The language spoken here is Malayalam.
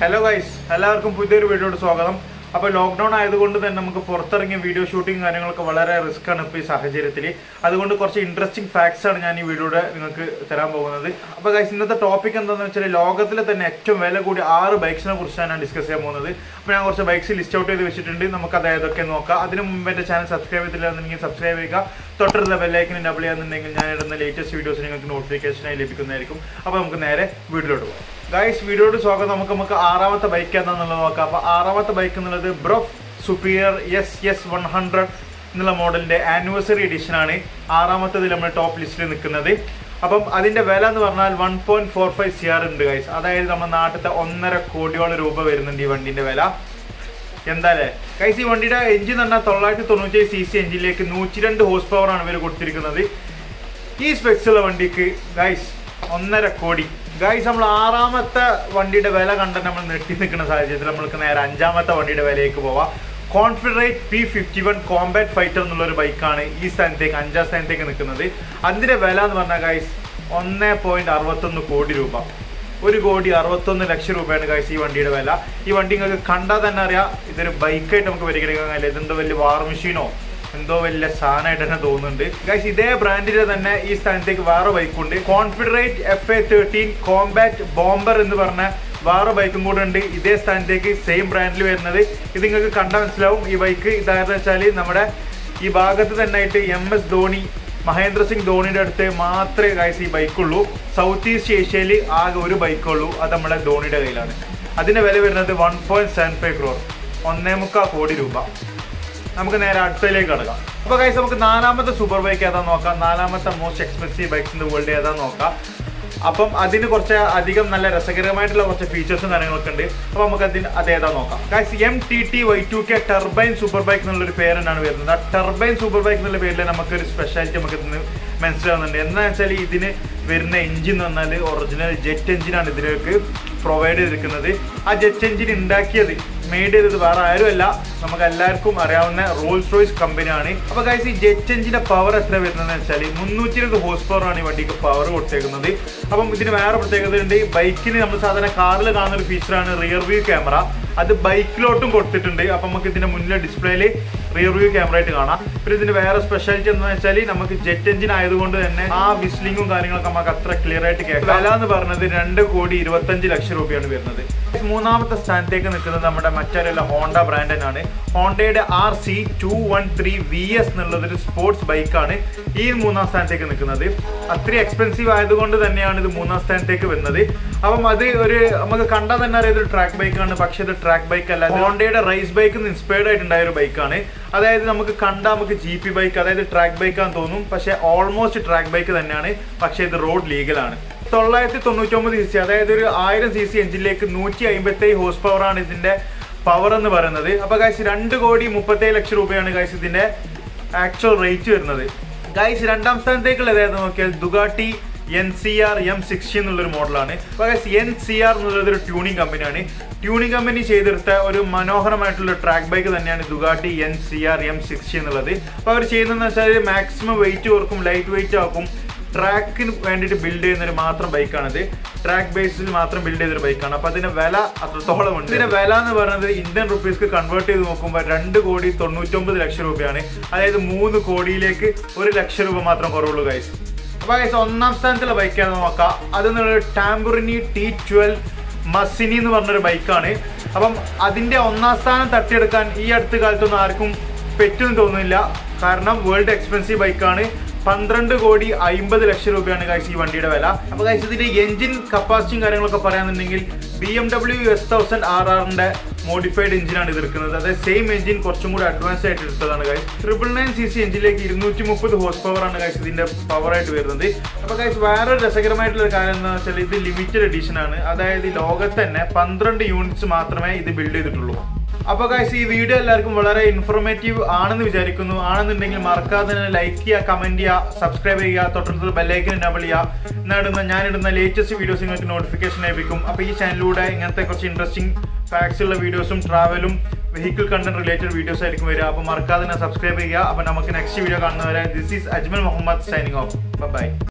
ഹലോ ഗൈസ് എല്ലാവർക്കും പുതിയൊരു വീഡിയോയുടെ സ്വാഗതം അപ്പോൾ ലോക്ക്ഡൗൺ ആയതുകൊണ്ട് തന്നെ നമുക്ക് പുറത്തിറങ്ങിയ വീഡിയോ ഷൂട്ടിംഗ് കാര്യങ്ങളൊക്കെ വളരെ റിസ്ക് ആണ് ഇപ്പോൾ ഈ സാഹചര്യത്തിൽ അതുകൊണ്ട് കുറച്ച് ഇൻട്രസ്റ്റിംഗ് ഫാക്ട്സ് ആണ് ഞാൻ ഈ വീഡിയോയുടെ നിങ്ങൾക്ക് തരാൻ പോകുന്നത് അപ്പോൾ ഗൈസ് ഇന്നത്തെ ടോപ്പിക് എന്താണെന്ന് വെച്ചാൽ ലോകത്തിലെ തന്നെ ഏറ്റവും വില കൂടിയ ആറ് ബൈക്സിനെ കുറിച്ചാണ് ഞാൻ ഡിസ്കസ് ചെയ്യാൻ പോകുന്നത് അപ്പോൾ ഞാൻ കുറച്ച് ബൈക്സ് ലിസ്റ്റ് ഔട്ട് ചെയ്ത് വെച്ചിട്ടുണ്ട് നമുക്ക് അത് ഏതൊക്കെ നോക്കാം അതിന് മുമ്പ് എൻ്റെ ചാനൽ സബ്സ്ക്രൈബ് ചെയ്തിട്ടില്ലാന്നുണ്ടെങ്കിൽ സബ്സ്ക്രൈബ് ചെയ്യുക തൊട്ടടുത്ത ബെല്ലൈക്കിന് ഡബിൾ ചെയ്യാന്നുണ്ടെങ്കിൽ ഞാൻ ഇടുന്ന ലേറ്റസ്റ്റ് വീഡിയോസ് നിങ്ങൾക്ക് നോട്ടിഫിക്കേഷനായി ലഭിക്കുന്നതായിരിക്കും അപ്പോൾ നമുക്ക് നേരെ വീഡിയോയിലോട്ട് പോകാം ഗൈസ് വീഡിയോയുടെ സ്വാഗതം നമുക്ക് നമുക്ക് ആറാമത്തെ ബൈക്ക് എന്താണെന്നുള്ളത് നോക്കാം അപ്പോൾ ആറാമത്തെ ബൈക്ക് എന്നുള്ളത് Brough Superior SS SS one hundred എന്നുള്ള മോഡലിന്റെ ആനിവേഴ്സറി എഡിഷൻ ആണ് ആറാമത്തതിൽ നമ്മൾ ടോപ്പ് ലിസ്റ്റിൽ നിൽക്കുന്നത് അപ്പം അതിന്റെ വില എന്ന് പറഞ്ഞാൽ one point four five C R ഉണ്ട് ഗൈസ് അതായത് നമ്മുടെ നാട്ടിലത്തെ ഒന്നര കോടിയോളം രൂപ വരുന്നുണ്ട് ഈ വണ്ടിന്റെ വില എന്താല്ലേ ഗൈസ് ഈ വണ്ടിയുടെ എഞ്ചിൻ പറഞ്ഞാൽ തൊള്ളായിരത്തി തൊണ്ണൂറ്റി സി സി എഞ്ചിനിലേക്ക് നൂറ്റി രണ്ട് ഹോഴ്സ് പവർ ആണ് ഇവർ കൊടുത്തിരിക്കുന്നത് ഈ സ്പെക്സ് ഉള്ള വണ്ടിക്ക് ഗൈസ് ഒന്നര കോടി ഗൈസ് നമ്മൾ ആറാമത്തെ വണ്ടിയുടെ വില കണ്ട് നമ്മൾ നെട്ടി നിൽക്കുന്ന സാഹചര്യത്തിൽ നമ്മൾക്ക് നേരെ അഞ്ചാമത്തെ വണ്ടിയുടെ വിലയിലേക്ക് പോവാം Confederate P fifty one compact fighter എന്നുള്ള ഒരു ബൈക്കാണ് ഈ സ്ഥാനത്തേക്ക് അഞ്ചാം സ്ഥാനത്തേക്ക് നിൽക്കുന്നത് അതിന്റെ വില എന്ന് പറഞ്ഞാൽ ഗൈസ് ഒന്ന് പോയിന്റ് അറുപത്തൊന്ന് കോടി രൂപ ഒരു കോടി അറുപത്തൊന്ന് ലക്ഷം രൂപയാണ് ഗൈസ് ഈ വണ്ടിയുടെ വില ഈ വണ്ടി നിങ്ങൾക്ക് കണ്ടാൽ തന്നെ അറിയാം ഇതൊരു ബൈക്കായിട്ട് നമുക്ക് പരിഗണിക്കാൻ കഴിയില്ല ഇതെന്തോ വലിയ വാർ മെഷീനോ എന്തോ വലിയ സാധനമായിട്ട് തന്നെ തോന്നുന്നുണ്ട് ഗൈസ് ഇതേ ബ്രാൻഡിന്റെ തന്നെ ഈ സ്ഥാനത്തേക്ക് വേറെ ബൈക്കുണ്ട് Confederate F A thirteen compact bomber എന്ന് പറഞ്ഞ വേറെ ബൈക്കും കൂടെ ഉണ്ട് ഇതേ സ്ഥാനത്തേക്ക് സെയിം ബ്രാൻഡിൽ വരുന്നത് ഇത് നിങ്ങൾക്ക് കണ്ടാൽ മനസ്സിലാവും ഈ ബൈക്ക് ഇതായിരുന്നു വെച്ചാൽ നമ്മുടെ ഈ ഭാഗത്ത് തന്നെ ആയിട്ട് എം എസ് ധോണി മഹേന്ദ്ര സിംഗ് ധോണിയുടെ അടുത്ത് മാത്രമേ ഗൈസ് ഈ ബൈക്കുള്ളൂ സൗത്ത് ഈസ്റ്റ് ഏഷ്യയിൽ ആകെ ഒരു ബൈക്കുള്ളൂ അത് നമ്മുടെ ധോണിയുടെ കയ്യിലാണ് അതിന്റെ വില വരുന്നത് one point seven five crore ഒന്നേ മുക്കാൽ കോടി രൂപ നമുക്ക് നേരെ അടുത്തതിലേക്ക് കടക്കാം അപ്പൊ ഗൈസ് നമുക്ക് നാലാമത്തെ സൂപ്പർ ബൈക്ക് ഏതാ നോക്കാം നാലാമത്തെ most expensive bikes in the world ഏതാ നോക്കാം അപ്പം അതിന് കുറച്ച് അധികം നല്ല രസകരമായിട്ടുള്ള കുറച്ച് ഫീച്ചേഴ്സും കാര്യങ്ങളൊക്കെ ഉണ്ട് അപ്പൊ നമുക്ക് അതിന് അത് ഏതാ നോക്കാം guys M T T Y two K turbine super bike എന്നുള്ളൊരു പേരാണ് വരുന്നത് ആ ടർബൈൻ സൂപ്പർ ബൈക്ക് എന്നുള്ള പേരിൽ നമുക്കൊരു സ്പെഷ്യാലിറ്റി നമുക്ക് ഇതിന് മനസ്സിലാവുന്നുണ്ട് എന്താണെന്ന് വെച്ചാൽ ഇതിന് വരുന്ന എഞ്ചിൻ എന്ന് പറഞ്ഞാൽ ഒറിജിനൽ ജെറ്റ് എഞ്ചിനാണ് ഇതിലേക്ക് പ്രൊവൈഡ് ചെയ്തിരിക്കുന്നത് ആ ജെറ്റ് എഞ്ചിൻ ഉണ്ടാക്കിയത് മെയ്ഡ് ചെയ്തത് വേറെ ആരുമല്ല നമുക്ക് എല്ലാവർക്കും അറിയാവുന്ന റോൾസ് റോയ്സ് കമ്പനിയാണ് അപ്പൊ ഗൈസ് ഈ ജെറ്റ് എഞ്ചിന്റെ പവർ എത്ര വരുന്നതെന്ന് വെച്ചാൽ മുന്നൂറ്റി ഇരുപത് ഹോഴ്സ് പവർ ആണ് ഈ വണ്ടിക്ക് പവർ കൊടുത്തേക്കുന്നത് അപ്പം ഇതിന് വേറെ പ്രത്യേകത ഉണ്ട് ബൈക്കിന് നമ്മൾ സാധാരണ കാറിൽ കാണുന്ന ഒരു ഫീച്ചറാണ് റിയർ വ്യൂ ക്യാമറ അത് ബൈക്കിലോട്ടും കൊടുത്തിട്ടുണ്ട് അപ്പം നമുക്ക് ഇതിന്റെ മുന്നിലെ ഡിസ്പ്ലേയിൽ റിയർ വ്യൂ ക്യാമറ ആയിട്ട് കാണാം പിന്നെ ഇതിന്റെ വേറെ സ്പെഷ്യാലിറ്റി എന്ന് വെച്ചാൽ നമുക്ക് ജെറ്റ് എഞ്ചിൻ ആയതുകൊണ്ട് തന്നെ ആ വിസ്ലിങ്ങും കാര്യങ്ങളൊക്കെ നമുക്ക് അത്ര ക്ലിയർ ആയിട്ട് കേൾക്കാം വില എന്ന് പറഞ്ഞത് രണ്ട് കോടി ഇരുപത്തഞ്ച് ലക്ഷം രൂപയാണ് വരുന്നത് മൂന്നാമത്തെ സ്ഥാനത്തേക്ക് നിൽക്കുന്നത് നമ്മുടെ മറ്റൊരല്ല ഹോണ്ട ബ്രാൻഡ് തന്നെയാണ് ഹോണ്ടയുടെ R C two one three V S എന്നുള്ളത് ഒരു സ്പോർട്സ് ബൈക്കാണ് ഈ മൂന്നാം സ്ഥാനത്തേക്ക് നിൽക്കുന്നത് അത്രയും എക്സ്പെൻസീവ് ആയതുകൊണ്ട് തന്നെയാണ് ഇത് മൂന്നാം സ്ഥാനത്തേക്ക് വരുന്നത് അപ്പം അത് ഒരു നമുക്ക് കണ്ടാൽ തന്നെ അറിയാം ഒരു ട്രാക്ക് ബൈക്കാണ് പക്ഷെ ഇത് ട്രാക്ക് ബൈക്ക് അല്ല ഹോണ്ടയുടെ റേസ് ബൈക്കിൽ നിന്ന് ഇൻസ്പയർഡ് ആയിട്ടുണ്ടായ ഒരു ബൈക്കാണ് അതായത് നമുക്ക് കണ്ടാൽ നമുക്ക് ജി പി ബൈക്ക് അതായത് ട്രാക്ക് ബൈക്കാന്ന് തോന്നും പക്ഷെ ഓൾമോസ്റ്റ് ട്രാക്ക് ബൈക്ക് തന്നെയാണ് പക്ഷെ ഇത് റോഡ് ലീഗലാണ് തൊള്ളായിരത്തി തൊണ്ണൂറ്റൊമ്പത് സി സി അതായത് ഒരു ആയിരം സി സി എഞ്ചിനിലേക്ക് നൂറ്റി അമ്പത്തി ഹോഴ്സ് പവർ ആണ് ഇതിന്റെ പവർ എന്ന് പറയുന്നത് അപ്പൊ ഗൈസ് രണ്ട് കോടി മുപ്പത്തേഴ് ലക്ഷം രൂപയാണ് ഗൈസ് ഇതിന്റെ ആക്ച്വൽ റേറ്റ് വരുന്നത് ഗൈസ് രണ്ടാം സ്ഥാനത്തേക്കുള്ള ഏതായിരുന്നു നോക്കിയാൽ Ducati N C R M sixty എന്നുള്ളൊരു മോഡലാണ് അപ്പോൾ ഗൈസ് എൻ സി ആർ എന്നുള്ളത് ഒരു ട്യൂണിംഗ് കമ്പനിയാണ് ട്യൂണിംഗ് കമ്പനി ചെയ്തെടുത്ത ഒരു മനോഹരമായിട്ടുള്ള ട്രാക്ക് ബൈക്ക് തന്നെയാണ് Ducati N C R M sixty എന്നുള്ളത് അപ്പോൾ അവർ ചെയ്യുന്നതെന്ന് വെച്ചാൽ മാക്സിമം വെയിറ്റ് കുറക്കും ലൈറ്റ് വെയിറ്റ് ആക്കും ട്രാക്കിന് വേണ്ടിയിട്ട് ബിൽഡ് ചെയ്യുന്ന ഒരു മാത്രം ബൈക്കാണിത് ട്രാക്ക് ബേസിൽ മാത്രം ബിൽഡ് ചെയ്തൊരു ബൈക്കാണ് അപ്പൊ അതിന്റെ വില അത്രത്തോളം ഉണ്ട് ഇതിന്റെ വില എന്ന് പറയുന്നത് ഇന്ത്യൻ റുപ്പീസ്ക്ക് കൺവേർട്ട് ചെയ്ത് നോക്കുമ്പോൾ രണ്ട് കോടി തൊണ്ണൂറ്റൊമ്പത് ലക്ഷം രൂപയാണ് അതായത് മൂന്ന് കോടിയിലേക്ക് ഒരു ലക്ഷം രൂപ മാത്രം കുറവുള്ളൂ ഗൈസ് അപ്പൊ ഗൈസ് ഒന്നാം സ്ഥാനത്തുള്ള ബൈക്കാണെന്ന് നോക്കാം അത് നിങ്ങളൊരു ടാമ്പുറിനി ടി ട്വൽവ് മസിനി എന്ന് പറഞ്ഞൊരു ബൈക്കാണ് അപ്പം അതിന്റെ ഒന്നാം സ്ഥാനം തട്ടിയെടുക്കാൻ ഈ അടുത്ത കാലത്തൊന്നും ആർക്കും പറ്റുമെന്ന് തോന്നുന്നില്ല കാരണം വേൾഡ് എക്സ്പെൻസീവ് ബൈക്കാണ് പന്ത്രണ്ട് കോടി അമ്പത് ലക്ഷം രൂപയാണ് ഗൈസ് ഈ വണ്ടിയുടെ വില അപ്പൊ ഗൈസ് ഇതിന്റെ എഞ്ചിൻ കപ്പാസിറ്റിയും കാര്യങ്ങളൊക്കെ പറയാന്നുണ്ടെങ്കിൽ B M W S thousand R ആറിന്റെ മോഡിഫൈഡ് എഞ്ചിനാണ് ഇത് എടുക്കുന്നത് അതായത് സെയിം എഞ്ചിൻ കുറച്ചും കൂടി അഡ്വാൻസ് ആയിട്ട് എടുത്തതാണ് guys triple nine C C എഞ്ചിനിലേക്ക് ഇരുന്നൂറ്റി മുപ്പത് ഹോഴ്സ് പവർ ആണ് ഗൈസ് ഇതിന്റെ പവർ ആയിട്ട് വരുന്നത് അപ്പൊ ഗൈസ് വേറെ രസകരമായിട്ടുള്ള ഒരു കാര്യം എന്താണെന്ന് വെച്ചാൽ ഇത് ലിമിറ്റഡ് എഡിഷൻ ആണ് അതായത് ഈ ലോകത്ത് തന്നെ പന്ത്രണ്ട് യൂണിറ്റ്സ് മാത്രമേ ഇത് ബിൽഡ് ചെയ്തിട്ടുള്ളൂ അപ്പൊ ഗൈസ് ഈ വീഡിയോ എല്ലാവർക്കും വളരെ ഇൻഫോർമേറ്റീവ് ആണെന്ന് വിചാരിക്കുന്നു ആണെന്നുണ്ടെങ്കിൽ മറക്കാതെ തന്നെ ലൈക്ക് ചെയ്യുക കമന്റ് ചെയ്യുക സബ്സ്ക്രൈബ് ചെയ്യുക തൊട്ടടുത്ത് ബെല്ലൈക്കൻ എനബിൾ ചെയ്യുക എന്നിടുന്ന ഞാനിടുന്ന ലേറ്റസ്റ്റ് വീഡിയോസ് നിങ്ങൾക്ക് നോട്ടിഫിക്കേഷൻ ലഭിക്കും അപ്പൊ ഈ ചാനലിലൂടെ ഇങ്ങനത്തെ കുറച്ച് ഇൻട്രസ്റ്റിംഗ് ഫാക്ട്സ് ഉള്ള വീഡിയോസും ട്രാവലും വെഹിക്കിൾ കണ്ടന്റ് റിലേറ്റഡ് വീഡിയോസ് ആയിരിക്കും വരിക അപ്പൊ മറക്കാതെ തന്നെ സബ്സ്ക്രൈബ് ചെയ്യുക അപ്പൊ നമുക്ക് നെക്സ്റ്റ് വീഡിയോ കാണുന്നവരെ this is Ajmal Muhammad signing off by